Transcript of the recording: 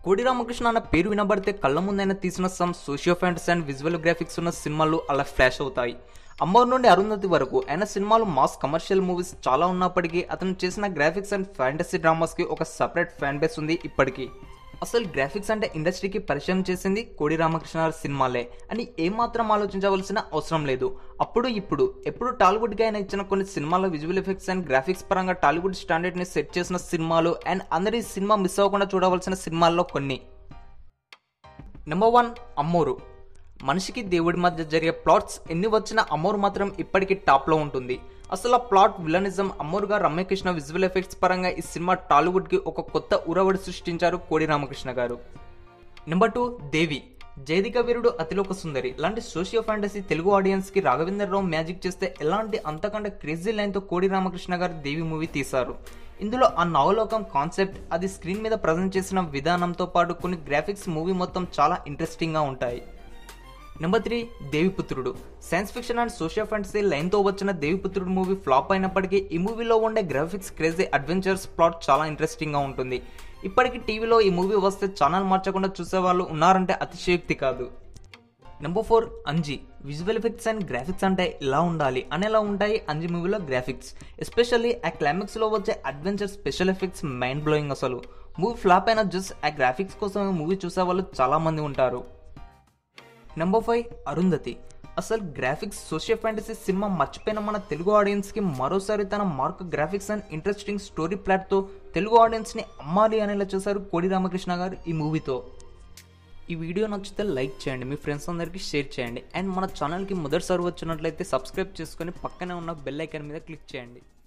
కోడి రామకృష్ణ అన్న పేరు వినబడితే కళ్ళ ముందైనా తీసిన some socio fantasy and visual graphics ఉన్న సినిమాలు అలా ఫ్లాష్ అవుతాయి అమ్మోర్ నుండి అరుంధతి వరకు ఆయన సినిమాలు మాస్ కమర్షియల్ మూవీస్ చాలా ఉన్నప్పటికీ అతను చేసిన గ్రాఫిక్స్ అండ్ ఫ్యాంటసీ డ్రామాస్కి ఒక సపరేట్ ఫ్యాన్ బేస్ ఉంది ఇప్పటికీ అసలు గ్రాఫిక్స్ అంటే ఇండస్ట్రీకి పరిచయం చేసింది కోడి రామకృష్ణ గారి సినిమాలే అని ఏమాత్రం ఆలోచించవలసిన అవసరం లేదు అప్పుడు ఇప్పుడు ఎప్పుడు టాలీవుడ్కి ఆయన ఇచ్చిన కొన్ని సినిమాల విజువల్ ఎఫెక్ట్స్ అండ్ గ్రాఫిక్స్ పరంగా టాలీవుడ్ స్టాండర్డ్ని సెట్ చేసిన సినిమాలు అండ్ అందరి సినిమా మిస్ అవ్వకుండా చూడవలసిన సినిమాల్లో కొన్ని నెంబర్ వన్ అమ్మోరు మనిషికి దేవుడి మధ్య జరిగే ప్లాట్స్ ఎన్ని వచ్చినా అమ్మోరు మాత్రం ఇప్పటికీ టాప్లో ఉంటుంది అసలు ఆ ప్లాట్ విలనిజం అమ్మోరుగా రమ్యకృష్ణ విజువల్ ఎఫెక్ట్స్ పరంగా ఈ సినిమా టాలీవుడ్కి ఒక కొత్త ఉరవడి సృష్టించారు కోడి రామకృష్ణ గారు నెంబర్ టూ దేవి జైదిక వీరుడు అతిలోక సుందరి లాంటి సోషియో ఫ్యాంటసీ తెలుగు ఆడియన్స్ కి రాఘవేంద్ర రావు మ్యాజిక్ చేస్తే ఎలాంటి అంతకంటే క్రేజీ లైన్ తో కోడి రామకృష్ణ గారు దేవి మూవీ తీశారు ఇందులో ఆ నవలోకం కాన్సెప్ట్ అది స్క్రీన్ మీద ప్రజెంట్ చేసిన విధానంతో పాటు కొన్ని గ్రాఫిక్స్ మూవీ మొత్తం చాలా ఇంట్రెస్టింగ్ గా ఉంటాయి number three Deviputrudu science fiction and social fantasy లైన్తో వచ్చిన దేవిపుత్రుడు మూవీ ఫ్లాప్ అయినప్పటికీ ఈ మూవీలో ఉండే గ్రాఫిక్స్ క్రేజీ అడ్వెంచర్స్ ప్లాట్ చాలా ఇంట్రెస్టింగ్గా ఉంటుంది ఇప్పటికీ టీవీలో ఈ మూవీ వస్తే ఛానల్ మార్చకుండా చూసే వాళ్ళు ఉన్నారంటే అతిశయోక్తి కాదు number four Anji visual effects and graphics అంటే ఇలా ఉండాలి అనేలా ఉంటాయి అంజి మూవీలో గ్రాఫిక్స్ ఎస్పెషల్లీ ఆ క్లైమాక్స్లో వచ్చే adventure special effects mind blowing అసలు మూవీ ఫ్లాప్ అయిన జస్ట్ ఆ గ్రాఫిక్స్ కోసం మూవీ చూసే వాళ్ళు చాలా మంది ఉంటారు నెంబర్ ఫైవ్ అరుంధతి అసలు గ్రాఫిక్స్ సోషల్ ఫ్యాంటసీ సినిమా మర్చిపోయిన మన తెలుగు ఆడియన్స్కి మరోసారి తన mark graphics and interesting story ప్లాట్తో తెలుగు ఆడియన్స్ని అమ్మాలి అనేలా చేశారు కోడి రామకృష్ణ గారు ఈ మూవీతో ఈ వీడియో నచ్చితే లైక్ చేయండి మీ ఫ్రెండ్స్ అందరికీ షేర్ చేయండి అండ్ మన ఛానల్కి మొదటిసారి వచ్చినట్లయితే సబ్స్క్రైబ్ చేసుకొని పక్కనే ఉన్న బెల్ ఐకాన్ మీద క్లిక్ చేయండి